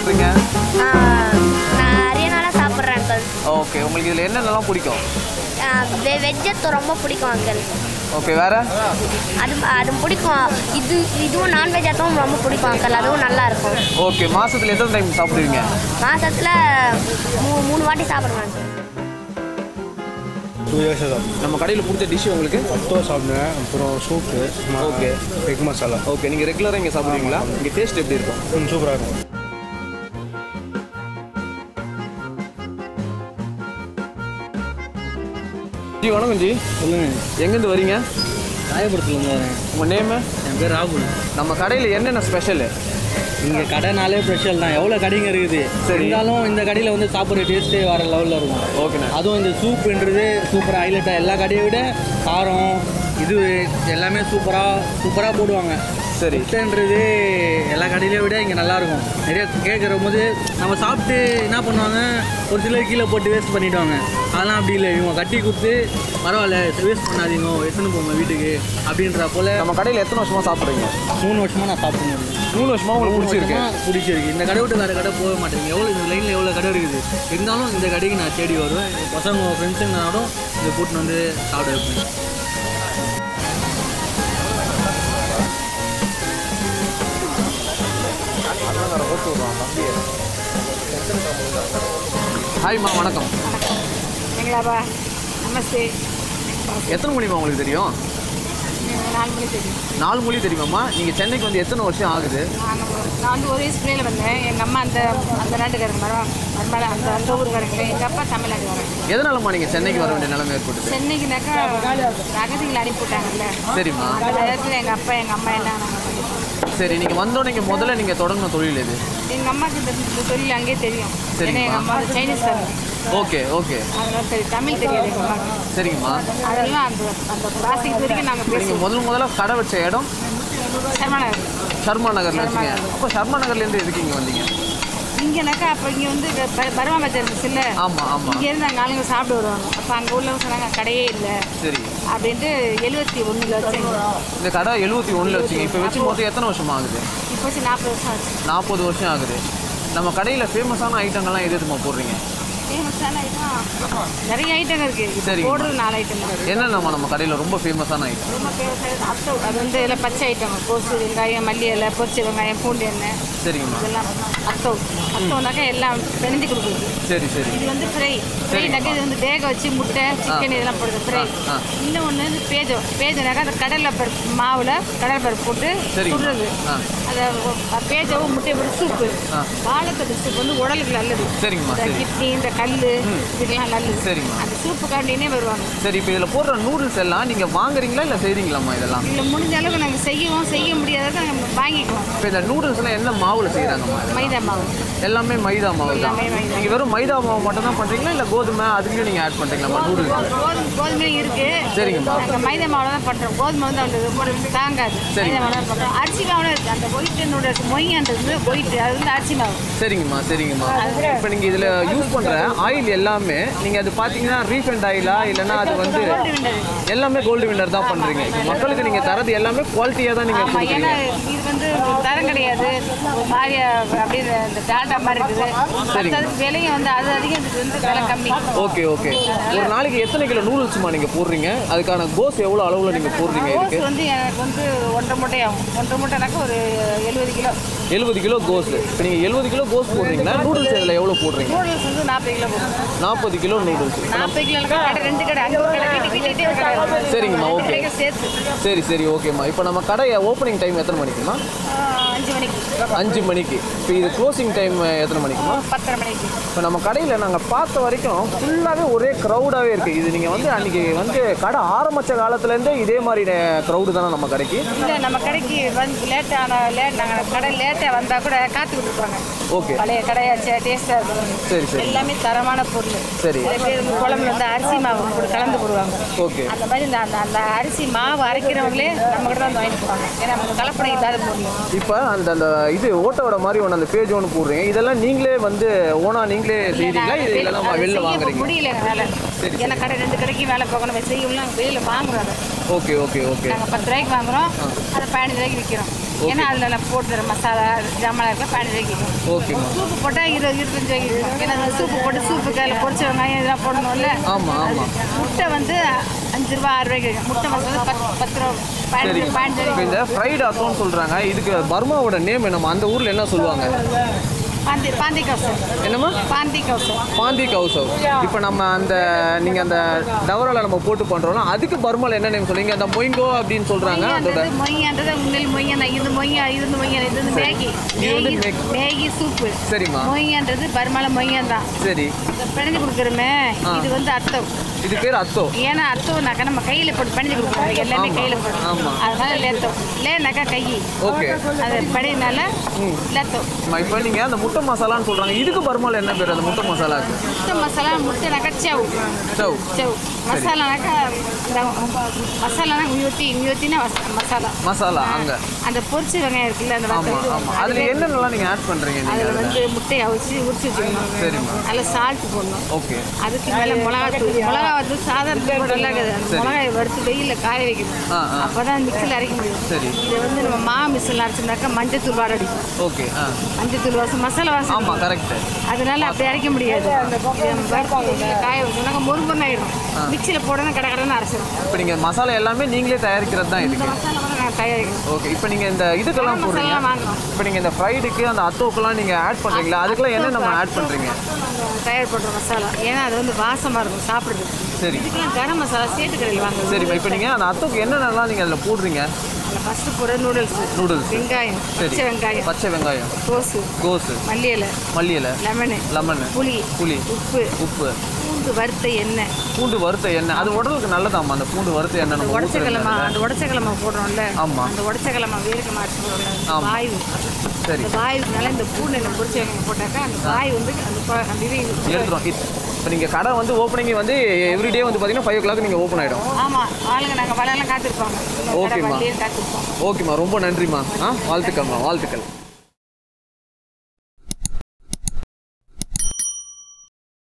சாப்பிட்றீங்க நான் நிறைய நாளாக சாப்பிட்றேன் அங்கிள் ஓகே உங்களுக்கு இதில் என்னென்னலாம் பிடிக்கும் வெஜ்ஜை ரொம்ப பிடிக்கும் அங்கிள் ஓகே வேற அது அது பிடிக்கும் இது இதுவும் நான்வெஜ் அதுவும் ரொம்ப பிடிக்கும் அங்கிள் அதுவும் நல்லா இருக்கும் ஓகே மாசத்துல எத்தனை டைம் சாப்பிடுவீங்க மாசத்துல மூ மூணு வாட்டி சாப்பிடுவேன் uncle. டூ இயர்ஸ் தான் நம்ம கடையில் பிடிச்ச டிஷ் உங்களுக்கு பத்தோ சாப்பிடுவேன் அப்புறம் soup okay egg masala okay நீங்கள் ரெகுலராக இங்கே சாப்பிடுவீங்களா இங்கே டேஸ்ட் எப்படி இருக்கும் ம் சூப்பராக இருக்கும் ஜி வணக்கம் ஜி சொல்லுங்க எங்கேருந்து வரீங்க ராயபுரத்துலேருந்து வரேன் உங்கள் நேமு என் பேர் ராகுல் நம்ம கடையில் என்னென்ன ஸ்பெஷலு இங்கே கடைனாலே ஸ்பெஷல் தான் எவ்வளோ கடைங்க இருக்குது சரி. இருந்தாலும் இந்த கடையில் வந்து சாப்பிட்ற டேஸ்ட்டே வேறு லெவலில் இருக்கும் ஓகேண்ணா அதுவும் இந்த சூப்புன்றது சூப்பராக ஹைலைட்டாக எல்லா கடையை விட காரம் இது எல்லாமே சூப்பராக சூப்பராக போடுவாங்க சரி முட்டைன்றது எல்லா கடையிலையும் விட இங்கே நல்லாயிருக்கும் நிறைய கேட்குற போது நம்ம சாப்பிட்டு என்ன பண்ணுவாங்க ஒரு சிலர் கீழே போட்டு வேஸ்ட் பண்ணிவிடுவாங்க அதெல்லாம் அப்படி இல்லை இவங்க கட்டி கொடுத்து பரவாயில்ல வேஸ்ட் பண்ணாதீங்க எடுத்துன்னு போங்க வீட்டுக்கு அப்படின்ற போல் நம்ம கடையில் எத்தனை வருஷமாக சாப்பிட்றீங்க மூணு வருஷமாக நான் சாப்பிட்டு முடியும் மூணு வருஷமாக உங்களுக்கு பிடிச்சிருக்கு பிடிச்சிருக்கு இந்த கடை விட்டு வேறு கடை போக மாட்டேங்க எவ்வளோ இந்த லைனில் எவ்வளோ கடை இருக்குது இருந்தாலும் இந்த கடைக்கு நான் தேடி வருவேன் என் பசங்க ஃப்ரெண்ட்ஸுங்கனாலும் இதை கூட்டின்னு வந்து சாப்பிட வைப்பேன் ஹாய்மா வணக்கம் எங்களாப்பா நமஸ்தே எத்தனை மணிமா உங்களுக்கு தெரியும் நாலு மணி தெரியும் நாலு மொழி தெரியுமாம்மா நீங்கள் சென்னைக்கு வந்து எத்தனை வருஷம் ஆகுது நான் நான் வந்து ஒரு வயசு பிள்ளையில வந்தேன் எங்கள் அம்மா அந்த அந்த நாட்டுக்காரங்க மரம் மருமலை அந்த அந்த ஊருக்காரங்க எங்கள் அப்பா தமிழ்நாடு வரேன் எதனாலம்மா நீங்கள் சென்னைக்கு வர வேண்டிய நிலைமை ஏற்பட்டுது சென்னைக்குனாக்கா அகதிகளை அனுப்பி விட்டாங்கல்ல சரிம்மா அந்த நேரத்தில் எங்கள் அப்பா எங்கள் அம்மா எல்லாம் நாங்கள் பண்ணிட்டோம் சரி நீங்கள் வந்தோடனே இங்கே முதல்ல நீங்கள் தொடங்கின தொழில் எது எங்கள் அம்மாவுக்கு இந்த இந்த தொழில் அங்கேயே தெரியும் சரிம்மா. ஏன்னா எங்கள் அம்மா வந்து சைனீஸ் காரங்க ஓகே ஓகே அதெல்லாம் சரி தமிழ் தெரியாது எங்கள் அம்மாவுக்கு சரிங்கம்மா அதெல்லாம் அந்த அந்த பிளாஸ்டிக் வரைக்கும் நாங்கள் நீங்கள் பேசுவோம் முதல் முதல்ல கடை வச்ச இடம் சர்மனாக ஷர்மா நகர்ல வச்சீங்க அப்போ ஷர்மா நகர்லேருந்து எதுக்கு இங்கே வந்தீங்க இங்கேனாக்கா அப்போ இங்கே வந்து பருவா பஜார் இருந்துச்சுல்ல ஆமாம் ஆமாம் இங்கேருந்து அங்கே ஆளுங்க சாப்பிட வருவாங்க அப்போ அங்கே உள்ளவங்க சொன்னாங்க கடையே இல்லை சரி அப்படின்ட்டு எழுபத்தி ஒன்றில் வச்சாங்க இந்த கடை எழுபத்தி ஒன்றில் வச்சிங்க இப்போ வச்சு மொத்தம் எத்தனை வருஷம் ஆகுது இப்போ வச்சு நாற்பது வருஷம் ஆச்சு நாற்பது வருஷம் ஆகுது நம்ம கடையில் ஃபேமஸான ஐட்டங்கள்லாம் எது எதுமா போடுறீங்க ஃபேமஸான ஐட்டம் நிறைய ஐட்டம் இருக்குது இப்போ சரிங்க. போடுறது நாலு ஐட்டம் இருக்குது என்னென்னம்மா நம்ம கடையில் ரொம்ப ஃபேமஸான ஐட்டம் ரொம்ப ஃபேமஸ் அத்தோ அது வந்து எல்லாம் பச்சை ஐட்டம் கோசு வெங்காயம் மல்லி இலை பொரிச்ச வெங்காயம் பூண்டு எண்ணெய் சரிங்கம்மா இதெல்லாம் அத்தோ அத்தோனாக்கா எல்லாம் பிணைஞ்சு கொடுக்குறது சரி சரி இது வந்து ஃப்ரை ஃப்ரைனாக்கா இது வந்து வேக வச்சு முட்டை சிக்கன் இதெல்லாம் போடுறது ஃப்ரை ஆ. இன்னொன்று வந்து பேஜோ பேஜோனாக்கா அந்த கடலை பருப்பு மாவில் கடலை பருப்பு போட்டு சரிங்க. சுடுறது ஆ. அதை பேஜாவும் முட்டையை போட்டு சூப்பு ஆ. வாழைத்தட்டு சூப் வந்து உடலுக்கு நல்லது சரிங்கம்மா இந்த சரி கிட்னி இந்த கல் இதுக்கெல்லாம் நல்லது சரிம்மா. அந்த சூப்பு காண்டினே வருவாங்க சரி இப்போ இதில் போடுற நூடுல்ஸ் எல்லாம் நீங்கள் வாங்குறீங்களா இல்லை செய்கிறீங்களாம்மா இதெல்லாம் இதில் முடிஞ்ச அளவுக்கு நாங்கள் செய்யவும் செய்ய முடியாததை நாங்கள் வாங்கிக்குவோம் இப்போ இந்த நூடுல்ஸ்லாம் என்ன மாவில் செய்கிறாங்கம்மா மைதா மாவு எல்லாமே மைதா மாவு தான் எல்லாமே மைதா. நீங்கள் வெறும் மைதா மாவு மட்டும் தான் பண்ணுறீங்களா இல்லை கோதுமை அதுலேயும் நீங்கள் ஆட் பண்ணுறீங்களாம்மா நூடுல்ஸ் கோதுமை கோதுமையும் இருக்கு சரிங்கம்மா. நாங்கள் மைதா மாவு தான் பண்ணுறோம் கோதுமை வந்து அவ்வளோ ரொம்ப தாங்காது சரி. மைதா மாவு தான் பண்ணுறோம் அரிசி மாவு இருக்கு அந்த ஒயிட் நூடுல்ஸ் மொய்யன்றது வந்து ஒயிட் அது வந்து அரிசி மாவு சரிங்கம்மா சரிங்கம்மா இப்போ நீங்கள் இதில் யூஸ் பண்ணுற ஆயில் எல்லாமே நீங்கள் அது பார்த்தீங்கன்னா ரீஃபைண்ட் ஆயிலா இல்லைன்னா அது வந்து எல்லாமே கோல்டு வின்னர் தான் பண்ணுறீங்க இப்போ மக்களுக்கு நீங்கள் தரது எல்லாமே குவாலிட்டியாக தான் நீங்கள் ஆமாம் ஏன்னா கொடுக்குறீங்க இது வந்து தரம் கிடையாது ஒரு மாதிரி அப்படியே இந்த டாட்டா மாதிரி இருக்குது மற்றது விலையும் வந்து அது அதிகம் இது வந்து விலை கம்மி ஓகே ஓகே ஒரு நாளைக்கு எத்தனை கிலோ நூடுல்ஸ்மா நீங்கள் போடுறீங்க அதுக்கான கோஸ் எவ்வளோ அளவில் நீங்கள் போடுறீங்க கோஸ் இதுக்கு வந்து எனக்கு வந்து ஒன்றரை மூட்டை ஆகும் ஒன்றரை மூட்டைனாக்கா ஒரு எழுபது கிலோ எழுபது கிலோ கோஸ் இப்போ நீங்கள் எழுபது கிலோ கோஸ் போடுறீங்கன்னா நூடுல்ஸ் இதில் எவ்வளோ போடுறீங்க நூடுல்ஸ் வந்து நாற்பது கிலோ போகும் நாற்பது கிலோ நூடுல்ஸ் நாற்பது கிலோ கடை ரெண்டு கடை அஞ்சு கடை வீட்டு வீட்டுக்கிட்டே ஒரு கடை இருக்கு. சரிங்கம்மா, ரெண்டு ஓகே. கடைக்கு சேர்த்து சரி சரி ஓகேம்மா இப்போ நம்ம கடை ஓப்பனிங் டைம் எத்தனை மணிக்குமா ஆ, அஞ்சு மணிக்கு அஞ்சு மணிக்கு இப்போ இது க்ளோசிங் டைம் எத்தனை மணிக்குமா பத்தரை மணிக்கு இப்போ நம்ம கடையில் நாங்கள் பார்த்த வரைக்கும் ஃபுல்லாகவே ஒரே க்ரௌடாகவே இருக்குது இது நீங்கள் வந்து அன்றைக்கி வந்து கடை ஆரம்பித்த காலத்துலேருந்தே இதே மாதிரி க்ரௌடு தானே நம்ம கடைக்கு இல்லை நம்ம கடைக்கு வந்து லேட்டான லேட் நாங்கள் கடை லேட்டாக வந்தால் கூட காத்துக்கிட்டு இருப்பாங்க ஓகே பழைய கடையாச்சு டேஸ்ட்டாக இருக்கும் சரி சரி எல்லாமே தரமான பொருள் சரி சில பேர் வந்து குழம்புல வந்து அரிசி மாவு போட்டு கலந்து போடுவாங்க ஓகே அந்த மாதிரி இந்த அந்த அந்த அரிசி மாவு அரைக்கிறவங்களே நம்ம கிட்ட வந்து வாங்கிட்டு போவாங்க ஏன்னா நமக்கு கலப்படம் இல்லாத பொருள் இப்போ அந்த அந்த இது ஓட்டோட மாதிரி ஒன்று அந்த பேஜ் ஒன்று போடுறீங்க இதெல்லாம் நீங்களே வந்து ஓனா நீங்களே செய்கிறீங்களா இது இல்லைன்னா அது வெளில செய்ய வாங்குறீங்க முடியல எங்களால் சரி, ஏன்னா கடை ரெண்டு கடைக்கு வேலை போகணும் செய்யலாம் வெளியில் வாங்குறோம் அதை ஓகே ஓகே ஓகே நாங்கள் பத்து ரூபாய்க்கு வாங்குறோம் அதை பதினஞ்சு ரூபாய்க்கு விற்கிறோம் ஏன்னா அதில் நான் போட்டு மசாலா ஜாமான் இருக்க பதினஞ்சு வைக்கணும் ஓகேம்மா சூப்பு போட்டால் இருபது இருபத்தஞ்சு வைக்கணும் ஏன்னா அந்த சூப்பு போட்டு சூப்புக்கு அதில் பொரிச்ச வெங்காயம் இதெல்லாம் போடணும்ல ஆமாம் ஆமாம் முட்டை வந்து அஞ்சு ரூபா ஆறு ரூபாய்க்கு விற்கும். முட்டை மசாலா பத்து பத்து ரூபா சரி பதினஞ்சு பதினஞ்சு இப்போ இந்த ஃப்ரைட் அத்தோன்னு சொல்கிறாங்க இதுக்கு பர்மாவோட நேம் என்னம்மா அந்த ஊரில் என்ன சொல்லுவாங்க பாந்தி பாந்தி கவுசம் என்னம்மா பாந்தி கவுசம் பாந்தி கௌசவ் இப்போ நம்ம அந்த நீங்கள் அந்த டவரால நம்ம போட்டு பண்ணுறோம்னா அதுக்கு பர்மாவில் என்ன நேம் சொல்லுவீங்க அந்த மொய்ங்கோ அப்படின்னு சொல்கிறாங்க அதோட மொய்யான்றது மொய்யான்றது உண்மையில் மொய்யா இது மொய்யா இது வந்து மொய்யா இது வந்து மேகி இது வந்து மேகி மேகி. மேகி சூப்பு சரிம்மா மொய்யான்றது பர்மால மொய்யான் தான் சரி இந்த பிணைஞ்சு கொடுக்குறோமே ஆ. இது வந்து அர்த்தம் இது பேர் அத்தோ ஏன்னா அர்த்தம்னாக்கா நம்ம கையில் போட்டு பிணைஞ்சு கொடுக்குறோம் எல்லாமே ஆமா. கையில் போட்டு ஆமா. அதனால லேத்தம் லேனாக்கா கை ஓகே அது படினால லேத்தம் இப்போ நீங்கள் அந்த முட்டை மசாலான்னு சொல்கிறாங்க இதுக்கு பர்மாவில் என்ன பேர் அந்த முட்டை மசாலாக்கு முட்டை மசாலா முட்டைனாக்கா செவ் சவ் செவ் மசாலானாக்கா இந்த மசாலானா உயர்த்தி உயர்த்தினா மசாலா மசாலா அங்கே அந்த பொரிச்சு வெங்காயம் இருக்குல்ல அந்த ஆமாம் வத்தல் ஆமாம் அதில் என்னென்னலாம் நீங்கள் ஆட் பண்ணுறீங்க நீங்கள் அதில் அதில் வந்து முட்டையை அவிச்சு உரிச்சு வச்சுக்கணும் சரிம்மா அதில் சால்ட் போடணும் ஓகே அதுக்கு மேலே மிளகாத்தூள் மிளகா வந்து சாதாரண நல்லா இருக்குது அந்த சரி. மிளகாயை வறுத்து வெயிலில் காய வைக்கணும் ஆ ஆ அப்போ தான் மிக்சியில் அரைக்க முடியும் சரி இதை வந்து நம்ம மா மிக்சியில் அரைச்சிருந்தாக்கா மஞ்சத்தூள் வாடை அடிக்கும் ஓகே ஆ மஞ்சத்தூள் வாசம் மசாலா வாசம் ஆமாம் கரெக்டு அதனால அப்படி அரைக்க முடியாது இதை நம்ம வறுத்து வெயில்ல காய வச்சோம்னாக்கா முருங்கன்னு ஆயிடும் மிக்சியில் போடணும் கடை கடைன்னு அரைச்சிடும் இப்போ நீங்கள் மசாலா எல்லாமே நீங்களே தயாரிக்கிறது தான் இந்த இதுக்கு மசாலா வந்து நான் தயாரிக்கணும் ஓகே இப்போ நீங்கள் இந்த இதுக்கெல்லாம் கரம் போடுறீங்க மசாலா வாங்கணும் இப்போ நீங்கள் இந்த ஃப்ரைடுக்கு அந்த அத்தோக்கெல்லாம் நீங்கள் ஆட் பண்ணுறீங்களா அதுக்கெல்லாம் என்ன நம்ம ஆட் பண்ணுறீங்க தயார் பண்ணுற மசாலா ஏன்னா அது வந்து வாசமாக இருக்கும் சாப்பிட்றதுக்கு சரி இதுக்கெல்லாம் கரம் மசாலா சேட்டு கடையில் வாங்குறது சரிம்மா இப்போ நீங்கள் அந்த அத்தோக்கு என்னென்னலாம் நீங்கள் அதில் போடுறீங்க அதில் ஃபஸ்ட்டு போட நூடுல்ஸ் நூடுல்ஸ் வெங்காயம் சரி பச்சை வெங்காயம் பச்சை வெங்காயம் கோஸு கோஸு மல்லி இலை மல்லி இலை லெமனு லெமனு புளி புளி உப்பு உப்பு பூண்டு வறுத்த எண்ணெய் பூண்டு வறுத்த எண்ணெய் அது உடலுக்கு நல்லதாம்மா அந்த பூண்டு வறுத்த எண்ணெய் நம்ம உடச்ச ஊத்துறது கிழமை இல்ல. அந்த உடச்ச கிழமை போடுறோம்ல ஆமா. அந்த உடச்ச கிழமை வேர்க்க மாட்டு போடுறோம்ல அந்த ஆமா. வாயு சரி அந்த வாயுனால இந்த பூண்டு எண்ணெய் பொரிச்ச வெங்காயம் போட்டாக்கா அந்த வாய் வந்து அந்த ப- அந்த இது எடுத்துரும் இப்போ நீங்கள் கடை வந்து ஓப்பனிங் வந்து எவ்ரிடே வந்து பார்த்தீங்கன்னா ஃபைவ் ஓ கிளாக் நீங்கள் ஓப்பன் ஆகிடும் ஆமாம் ஆளுங்க நாங்கள் வலையெல்லாம் காத்திருப்பாங்க ஓகேம்மா. வண்டியில் காத்திருப்போம் ஓகேம்மா ரொம்ப நன்றிம்மா ஆ வாழ்த்துக்கள்மா வாழ்த்துக்கள்